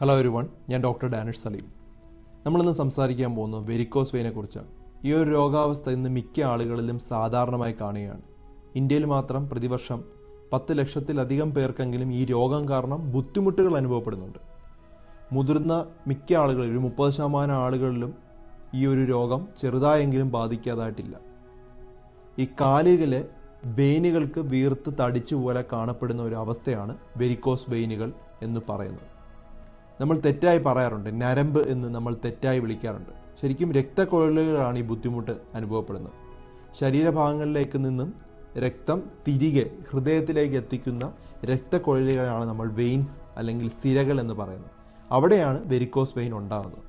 hello ഒരു one ഞാൻ doctor Danish Saleem നമ്മളിന്ന് സംസാരിക്കാൻ പോകുന്നത് വെരിക്കോസ് വെയിനെ കുറിച്ചാണ് ഈ ഒരു രോഗാവസ്ഥ ഇന്ന് മിക്ക ആളുകളിലും സാധാരണമായി കാണുകയാണ് ഇന്ത്യയിൽ മാത്രം പ്രതിവർഷം പത്ത് ലക്ഷത്തിലധികം പേർക്കെങ്കിലും ഈ രോഗം കാരണം ബുദ്ധിമുട്ടുകൾ അനുഭവപ്പെടുന്നുണ്ട് മുതിർന്ന മിക്ക ആളുകളിലും ഒരു മുപ്പത് ശതമാനം ആളുകളിലും ഈ ഒരു രോഗം ചെറുതായെങ്കിലും ബാധിക്കാതായിട്ടില്ല ഈ കാലുകളിലെ വെയിനുകൾക്ക് വീർത്ത് തടിച്ചു പോലെ കാണപ്പെടുന്ന ഒരു അവസ്ഥയാണ് വെരിക്കോസ് വെയിനുകൾ എന്ന് പറയുന്നത് നമ്മൾ തെറ്റായി പറയാറുണ്ട് നരമ്പ് എന്ന് നമ്മൾ തെറ്റായി വിളിക്കാറുണ്ട് ശരിക്കും രക്തക്കുഴലുകളാണ് ഈ ബുദ്ധിമുട്ട് അനുഭവപ്പെടുന്നത് ശരീരഭാഗങ്ങളിലേക്ക് നിന്നും രക്തം തിരികെ ഹൃദയത്തിലേക്ക് എത്തിക്കുന്ന രക്തക്കുഴലുകളാണ് നമ്മൾ വെയിൻസ് അല്ലെങ്കിൽ സിരകൾ എന്ന് പറയുന്നത് അവിടെയാണ് വെരിക്കോസ് വെയിൻ ഉണ്ടാകുന്നത്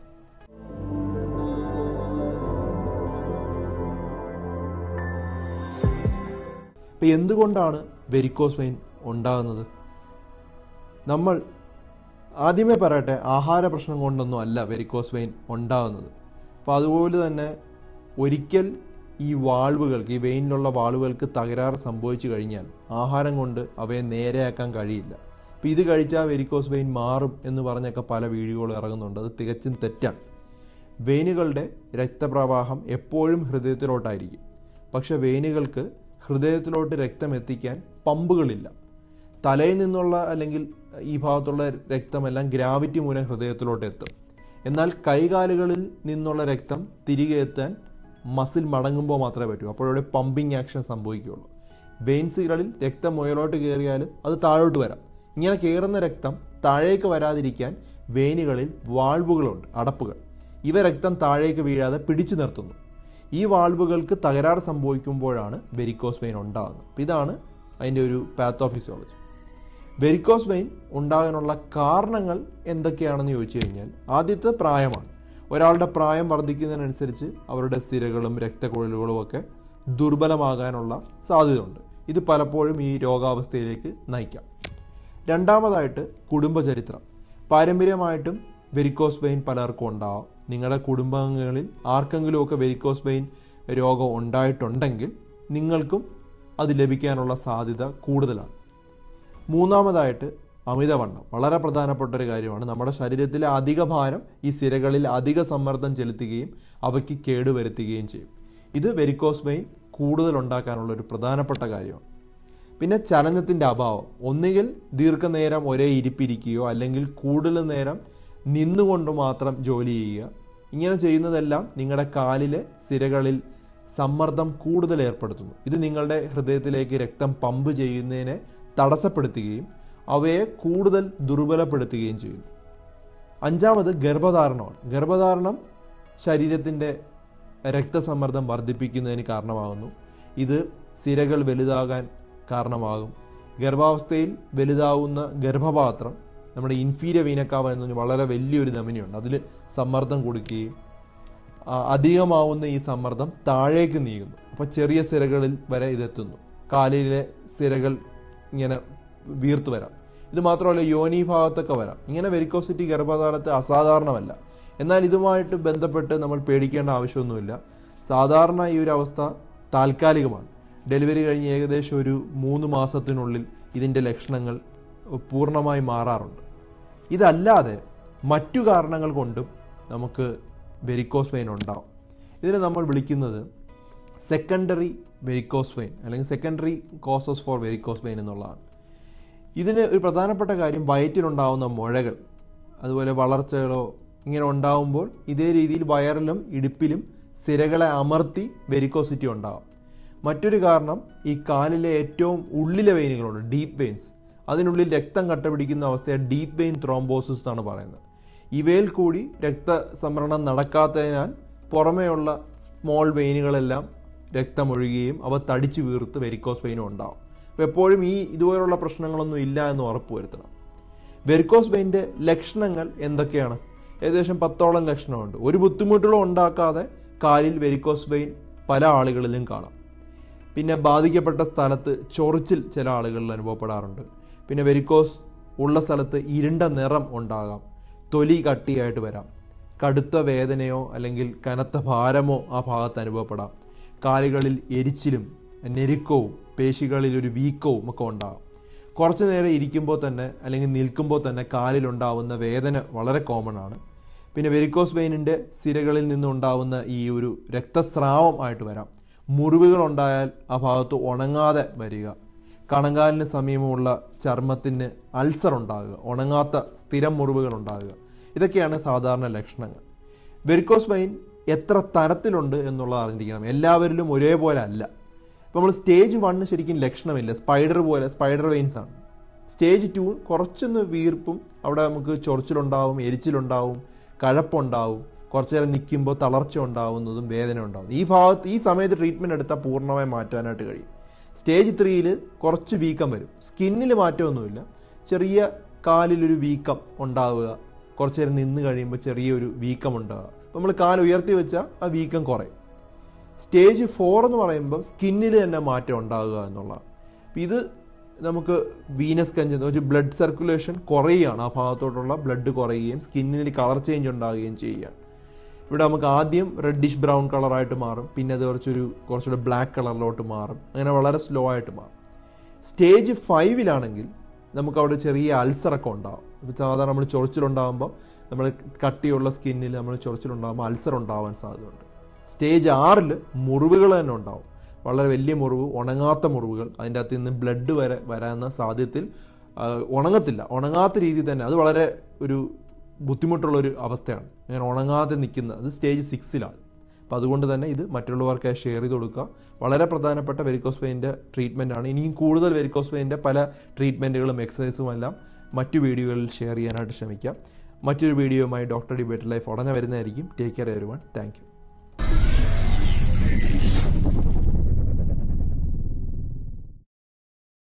ഇപ്പം എന്തുകൊണ്ടാണ് വെരിക്കോസ് വെയിൻ ഉണ്ടാകുന്നത് നമ്മൾ ആദ്യമേ പറയട്ടെ ആഹാര പ്രശ്നം കൊണ്ടൊന്നും അല്ല വെരിക്കോസ് വെയിൻ ഉണ്ടാകുന്നത് അപ്പോൾ അതുപോലെ തന്നെ ഒരിക്കൽ ഈ വാൾവുകൾക്ക് ഈ വെയിനിലുള്ള വാൾവുകൾക്ക് തകരാറ് സംഭവിച്ചു കഴിഞ്ഞാൽ ആഹാരം കൊണ്ട് അവയെ നേരെയാക്കാൻ കഴിയില്ല അപ്പോൾ ഇത് കഴിച്ചാൽ വെരിക്കോസ് വെയിൻ മാറും എന്ന് പറഞ്ഞൊക്കെ പല വീഡിയോകൾ ഇറങ്ങുന്നുണ്ട് അത് തികച്ചും തെറ്റാണ് വെയിനുകളുടെ രക്തപ്രവാഹം എപ്പോഴും ഹൃദയത്തിലോട്ടായിരിക്കും പക്ഷെ വെയിനുകൾക്ക് ഹൃദയത്തിലോട്ട് രക്തം എത്തിക്കാൻ പമ്പുകളില്ല തലയിൽ നിന്നുള്ള അല്ലെങ്കിൽ ഈ ഭാഗത്തുള്ള രക്തമെല്ലാം ഗ്രാവിറ്റി മൂലം ഹൃദയത്തിലോട്ട് എത്തും എന്നാൽ കൈകാലുകളിൽ നിന്നുള്ള രക്തം തിരികെ എത്താൻ മസിൽ മടങ്ങുമ്പോൾ മാത്രമേ പറ്റൂ അപ്പോഴവിടെ പമ്പിങ് ആക്ഷൻ സംഭവിക്കുകയുള്ളൂ വെയിൻസുകളിൽ രക്തം മുയലോട്ട് കയറിയാലും അത് താഴോട്ട് വരാം ഇങ്ങനെ കയറുന്ന രക്തം താഴേക്ക് വരാതിരിക്കാൻ വെയിനുകളിൽ വാൾവുകളുണ്ട് അടപ്പുകൾ ഇവ രക്തം താഴേക്ക് വീഴാതെ പിടിച്ചു നിർത്തുന്നു ഈ വാൾവുകൾക്ക് തകരാറ് സംഭവിക്കുമ്പോഴാണ് വെരിക്കോസ് വെയിൻ ഉണ്ടാകുന്നത് അപ്പോൾ ഇതാണ് അതിൻ്റെ ഒരു പാത്തോഫിസിയോളജി വെരിക്കോസ് വെയിൻ ഉണ്ടാകാനുള്ള കാരണങ്ങൾ എന്തൊക്കെയാണെന്ന് ചോദിച്ചു കഴിഞ്ഞാൽ ആദ്യത്തെ പ്രായമാണ് ഒരാളുടെ പ്രായം വർദ്ധിക്കുന്നതിനനുസരിച്ച് അവരുടെ സിരകളും രക്തക്കുഴലുകളും ഒക്കെ ദുർബലമാകാനുള്ള സാധ്യതയുണ്ട് ഇത് പലപ്പോഴും ഈ രോഗാവസ്ഥയിലേക്ക് നയിക്കാം രണ്ടാമതായിട്ട് കുടുംബചരിത്രം പാരമ്പര്യമായിട്ടും വെരിക്കോസ് വെയിൻ പലർക്കും ഉണ്ടാവാം നിങ്ങളുടെ കുടുംബാംഗങ്ങളിൽ ആർക്കെങ്കിലുമൊക്കെ വെരിക്കോസ് വെയിൻ രോഗം ഉണ്ടായിട്ടുണ്ടെങ്കിൽ നിങ്ങൾക്കും അത് ലഭിക്കാനുള്ള സാധ്യത കൂടുതലാണ് മൂന്നാമതായിട്ട് അമിതവണ്ണം വളരെ പ്രധാനപ്പെട്ട ഒരു കാര്യമാണ് നമ്മുടെ ശരീരത്തിലെ അധിക ഭാരം ഈ സിരകളിൽ അധിക സമ്മർദ്ദം ചെലുത്തുകയും അവയ്ക്ക് കേടുവരുത്തുകയും ചെയ്യും ഇത് വെരിക്കോസ് വെയിൻ കൂടുതൽ ഉണ്ടാക്കാനുള്ള ഒരു പ്രധാനപ്പെട്ട കാര്യമാണ് പിന്നെ ചലനത്തിൻ്റെ അഭാവം ഒന്നുകിൽ ദീർഘനേരം ഒരേ ഇരിപ്പിരിക്കുകയോ അല്ലെങ്കിൽ കൂടുതൽ നേരം നിന്നുകൊണ്ട് മാത്രം ജോലി ചെയ്യുക ഇങ്ങനെ ചെയ്യുന്നതെല്ലാം നിങ്ങളുടെ കാലിലെ സിരകളിൽ സമ്മർദ്ദം കൂടുതൽ ഏർപ്പെടുത്തുന്നു ഇത് നിങ്ങളുടെ ഹൃദയത്തിലേക്ക് രക്തം പമ്പ് ചെയ്യുന്നതിനെ തടസ്സപ്പെടുത്തുകയും അവയെ കൂടുതൽ ദുർബലപ്പെടുത്തുകയും ചെയ്യുന്നു അഞ്ചാമത് ഗർഭധാരണമാണ് ഗർഭധാരണം ശരീരത്തിൻ്റെ രക്തസമ്മർദ്ദം വർദ്ധിപ്പിക്കുന്നതിന് കാരണമാകുന്നു ഇത് സിരകൾ വലുതാകാൻ കാരണമാകും ഗർഭാവസ്ഥയിൽ വലുതാവുന്ന ഗർഭപാത്രം നമ്മുടെ ഇൻഫീരിയർ വീനക്കാവ എന്ന വളരെ വലിയൊരു ധമനിയുണ്ട് അതിൽ സമ്മർദ്ദം കൊടുക്കുകയും അധികമാവുന്ന ഈ സമ്മർദ്ദം താഴേക്ക് നീങ്ങുന്നു അപ്പോൾ ചെറിയ സിരകളിൽ വരെ ഇതെത്തുന്നു കാലിലെ സിരകൾ ഇങ്ങനെ വീർത്തു വരാം ഇത് മാത്രമല്ല യോനി ഭാഗത്തൊക്കെ വരാം ഇങ്ങനെ വെരിക്കോസിറ്റി ഗർഭധാരത്തെ അസാധാരണമല്ല എന്നാൽ ഇതുമായിട്ട് ബന്ധപ്പെട്ട് നമ്മൾ പേടിക്കേണ്ട ആവശ്യമൊന്നുമില്ല സാധാരണ ഈ ഒരു അവസ്ഥ താൽക്കാലികമാണ് ഡെലിവറി കഴിഞ്ഞ് ഏകദേശം ഒരു മൂന്ന് മാസത്തിനുള്ളിൽ ഇതിൻ്റെ ലക്ഷണങ്ങൾ പൂർണ്ണമായി മാറാറുണ്ട് ഇതല്ലാതെ മറ്റു കാരണങ്ങൾ കൊണ്ടും നമുക്ക് വെരിക്കോസ് വെയിൻ ഉണ്ടാവും ഇതിനെ നമ്മൾ വിളിക്കുന്നത് സെക്കൻഡറി വെരിക്കോസ് വെയിൻ അല്ലെങ്കിൽ secondary causes for varicose vein എന്നുള്ളതാണ് ഇതിന് ഒരു പ്രധാനപ്പെട്ട കാര്യം വയറ്റിലുണ്ടാവുന്ന മുഴകൾ അതുപോലെ വളർച്ചകളോ ഇങ്ങനെ ഉണ്ടാവുമ്പോൾ ഇതേ രീതിയിൽ വയറിലും ഇടുപ്പിലും സിരകളെ അമർത്തി വെരിക്കോസിറ്റി ഉണ്ടാവും മറ്റൊരു കാരണം ഈ കാലിലെ ഏറ്റവും ഉള്ളിലെ വെയിനുകളുണ്ട് ഡീപ്പ് വെയിൻസ് അതിനുള്ളിൽ രക്തം കട്ടപിടിക്കുന്ന അവസ്ഥയെ ഡീപ്പ് വെയിൻ ത്രോംബോസിസ് എന്നാണ് പറയുന്നത് ഇവയിൽ കൂടി രക്തസംഭരണം നടക്കാത്തതിനാൽ പുറമേയുള്ള സ്മോൾ വെയിനുകളെല്ലാം രക്തമൊഴുകുകയും അവ തടിച്ചു വീർത്ത് വെരിക്കോസ് വെയിനും ഉണ്ടാവും അപ്പോൾ എപ്പോഴും ഈ ഇതുപോലുള്ള പ്രശ്നങ്ങളൊന്നും ഇല്ല എന്ന് ഉറപ്പുവരുത്തണം വെരിക്കോസ് വെയിൻ്റെ ലക്ഷണങ്ങൾ എന്തൊക്കെയാണ് ഏകദേശം പത്തോളം ലക്ഷണമുണ്ട് ഒരു ബുദ്ധിമുട്ടുകളും ഉണ്ടാക്കാതെ കാലിൽ വെരിക്കോസ് വെയിൻ പല ആളുകളിലും കാണാം പിന്നെ ബാധിക്കപ്പെട്ട സ്ഥലത്ത് ചൊറിച്ചിൽ ചില ആളുകളിൽ അനുഭവപ്പെടാറുണ്ട് പിന്നെ വെരിക്കോസ് ഉള്ള സ്ഥലത്ത് ഇരുണ്ട നിറം ഉണ്ടാകാം തൊലി കട്ടിയായിട്ട് വരാം കടുത്ത വേദനയോ അല്ലെങ്കിൽ കനത്ത ഭാരമോ ആ ഭാഗത്ത് അനുഭവപ്പെടാം കാലുകളിൽ എരിച്ചിലും ഞെരുക്കവും പേശികളിൽ ഒരു വീക്കവും ഒക്കെ ഉണ്ടാകാം കുറച്ച് നേരം ഇരിക്കുമ്പോൾ തന്നെ അല്ലെങ്കിൽ നിൽക്കുമ്പോൾ തന്നെ കാലിലുണ്ടാവുന്ന വേദന വളരെ കോമൺ ആണ് പിന്നെ വെരിക്കോസ് വെയിനിൻ്റെ സിരകളിൽ നിന്നുണ്ടാവുന്ന ഈ ഒരു രക്തസ്രാവം ആയിട്ട് വരാം മുറിവുകൾ ഉണ്ടായാൽ ആ ഭാഗത്ത് ഉണങ്ങാതെ വരിക കണങ്കാലിന് സമീപമുള്ള ചർമ്മത്തിന് അൾസർ ഉണ്ടാകുക ഉണങ്ങാത്ത സ്ഥിരം മുറിവുകൾ ഉണ്ടാകുക ഇതൊക്കെയാണ് സാധാരണ ലക്ഷണങ്ങൾ വെരിക്കോസ് വെയിൻ എത്ര തരത്തിലുണ്ട് എന്നുള്ളത് അറിഞ്ഞിരിക്കണം എല്ലാവരിലും ഒരേപോലെ അല്ല ഇപ്പോൾ നമ്മൾ സ്റ്റേജ് വണ്ണ് ശരിക്കും ലക്ഷണമില്ല സ്പൈഡർ പോലെ സ്പൈഡർ വെയിൻസ് ആണ് സ്റ്റേജ് ടു കുറച്ചൊന്ന് വീർപ്പും അവിടെ നമുക്ക് ചൊറിച്ചിലുണ്ടാവും എരിച്ചിലുണ്ടാവും കഴപ്പുണ്ടാവും കുറച്ചു നേരം നിൽക്കുമ്പോൾ തളർച്ച ഉണ്ടാവുന്നതും വേദന ഉണ്ടാവും ഈ ഭാഗത്ത് ഈ സമയത്ത് ട്രീറ്റ്മെൻറ്റ് എടുത്താൽ പൂർണ്ണമായി മാറ്റാനായിട്ട് കഴിയും സ്റ്റേജ് ത്രീയിൽ കുറച്ച് വീക്കം വരും സ്കിന്നിൽ മാറ്റമൊന്നുമില്ല ചെറിയ കാലിലൊരു വീക്കം ഉണ്ടാവുക കുറച്ച് നേരം നിന്ന് കഴിയുമ്പോൾ ചെറിയൊരു വീക്കം ഉണ്ടാവുക നമ്മൾ കാൽ ഉയർത്തി വെച്ചാൽ ആ വീക്കം കുറയും സ്റ്റേജ് ഫോർ എന്ന് പറയുമ്പോൾ സ്കിന്നിൽ തന്നെ മാറ്റം ഉണ്ടാകുക എന്നുള്ളതാണ് അപ്പം ഇത് നമുക്ക് വീനസ് കഞ്ച് ഒരു ബ്ലഡ് സർക്കുലേഷൻ കുറയുകയാണ് ആ ഭാഗത്തോട്ടുള്ള ബ്ലഡ് കുറയുകയും സ്കിന്നിൽ കളർ ചേഞ്ച് ഉണ്ടാകുകയും ചെയ്യുകയാണ് ഇവിടെ നമുക്ക് ആദ്യം റെഡിഷ് ബ്രൗൺ കളറായിട്ട് മാറും പിന്നെ അത് കുറച്ചൊരു കുറച്ചുകൂടെ ബ്ലാക്ക് കളറിലോട്ട് മാറും അങ്ങനെ വളരെ സ്ലോ ആയിട്ട് മാറും സ്റ്റേജ് ഫൈവിലാണെങ്കിൽ നമുക്ക് അവിടെ ചെറിയ അൾസറൊക്കെ ഉണ്ടാവും ഇപ്പോൾ സാധാരണ നമ്മൾ ചൊറിച്ചിലുണ്ടാകുമ്പോൾ നമ്മൾ കട്ടിയുള്ള സ്കിന്നിൽ നമ്മൾ ചൊറിച്ചിലുണ്ടാകുമ്പോൾ അൾസർ ഉണ്ടാവാൻ സാധ്യതയുണ്ട് സ്റ്റേജ് ആറിൽ മുറിവുകൾ തന്നെ ഉണ്ടാവും വളരെ വലിയ മുറിവ് ഉണങ്ങാത്ത മുറിവുകൾ അതിൻ്റെ അകത്ത് നിന്ന് ബ്ലഡ് വരെ വരാവുന്ന സാധ്യത്തിൽ ആ, ഉണങ്ങത്തില്ല ഉണങ്ങാത്ത രീതിയിൽ തന്നെ അത് വളരെ ഒരു ബുദ്ധിമുട്ടുള്ള ഒരു അവസ്ഥയാണ് അങ്ങനെ ഉണങ്ങാതെ നിൽക്കുന്ന അത് സ്റ്റേജ് സിക്സിലാണ് അപ്പോൾ അതുകൊണ്ട് തന്നെ ഇത് മറ്റുള്ളവർക്ക് ഷെയർ ചെയ്ത് കൊടുക്കുക വളരെ പ്രധാനപ്പെട്ട വെരിക്കോസ് വെയിൻ്റെ ട്രീറ്റ്മെൻ്റ് ആണ് ഇനിയും കൂടുതൽ വെരിക്കോസ് വെയിൻ്റെ പല ട്രീറ്റ്മെൻറ്റുകളും എക്സസൈസും എല്ലാം മറ്റു വീഡിയോകളിൽ ഷെയർ ചെയ്യാനായിട്ട് ശ്രമിക്കാം മറ്റൊരു വീഡിയോയുമായി ഡോക്ടർ ഡിബേറ്റ് ലൈഫ് ഉടനെ വരുന്നതായിരിക്കും take care everyone thank U